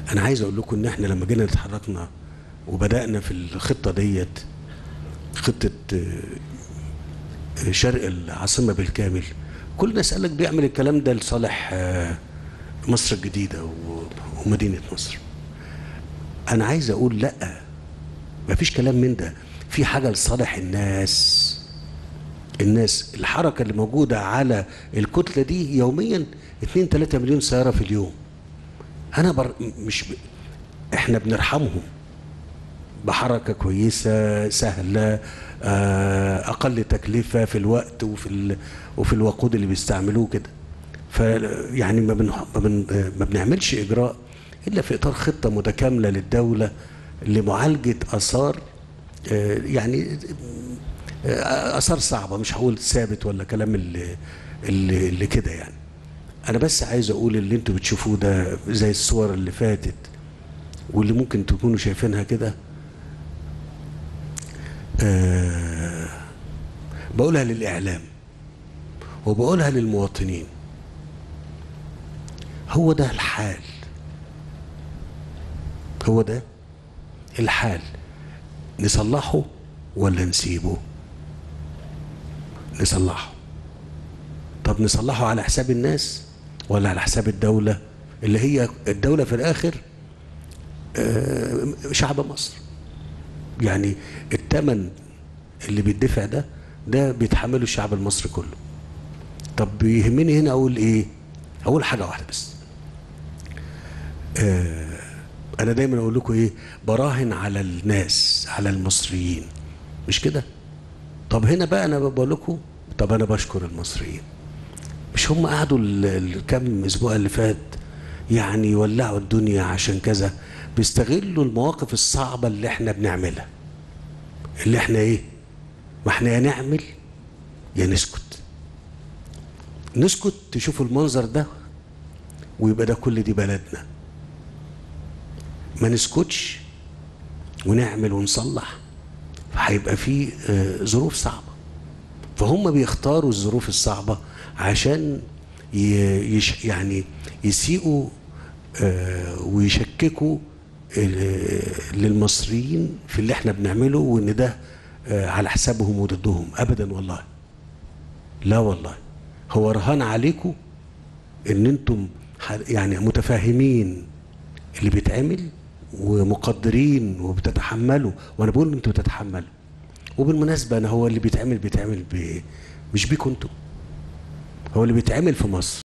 انا عايز اقول لكم ان احنا لما جينا اتحركنا وبدانا في الخطه ديت خطه آه، شرق العاصمه بالكامل كل الناس قال لك بيعمل الكلام ده لصالح آه، مصر الجديده و- ومدينه نصر انا عايز اقول لا مفيش كلام من ده في حاجه لصالح الناس الناس الحركه اللي موجوده على الكتله دي يوميا 2 3 مليون سياره في اليوم انا بر... مش ب... احنا بنرحمهم بحركه كويسه سهله آه، اقل تكلفه في الوقت وفي ال... وفي الوقود اللي بيستعملوه كده ف يعني ما, بن... ما, بن... ما بنعملش اجراء الا في اطار خطه متكامله للدوله لمعالجه اثار آه، يعني آه، اثار صعبه مش هقول ثابت ولا كلام اللي اللي, اللي كده يعني انا بس عايز اقول اللي انتوا بتشوفوه ده زي الصور اللي فاتت واللي ممكن تكونوا شايفينها كده آه بقولها للاعلام وبقولها للمواطنين هو ده الحال هو ده الحال نصلحه ولا نسيبه نصلحه طب نصلحه على حساب الناس ولا على حساب الدولة اللي هي الدولة في الآخر آه، شعب مصر يعني الثمن اللي بيدفع ده ده بيتحمله الشعب المصري كله طب يهمني هنا اقول ايه اقول حاجه واحده بس آه انا دايما اقول لكم ايه براهن على الناس على المصريين مش كده طب هنا بقى انا بقول لكم طب انا بشكر المصريين مش هم قعدوا ال- الكام اسبوع اللي فات يعني يولعوا الدنيا عشان كذا بيستغلوا المواقف الصعبة اللي احنا بنعملها اللي احنا ايه ما احنا يا نعمل يا نسكت نسكت تشوفوا المنظر ده ويبقى ده كل دي بلدنا ما نسكتش ونعمل ونصلح فهيبقى في آه، ظروف صعبة فهم بيختاروا الظروف الصعبة عشان ي- يش يعني يسيئوا آه، ويشككوا ال- للمصريين في اللي احنا بنعمله وان ده آه، على حسابهم وضدهم ابدا والله لا والله هو رهان عليكم ان انتم ح- يعني متفاهمين اللي بيتعمل ومقدرين وبتتحملوا وانا بقول انتوا بتتحملوا وبالمناسبه انا هو اللي بيتعمل بيتعمل ب... مش بيكم انتوا هو اللي بيتعمل في مصر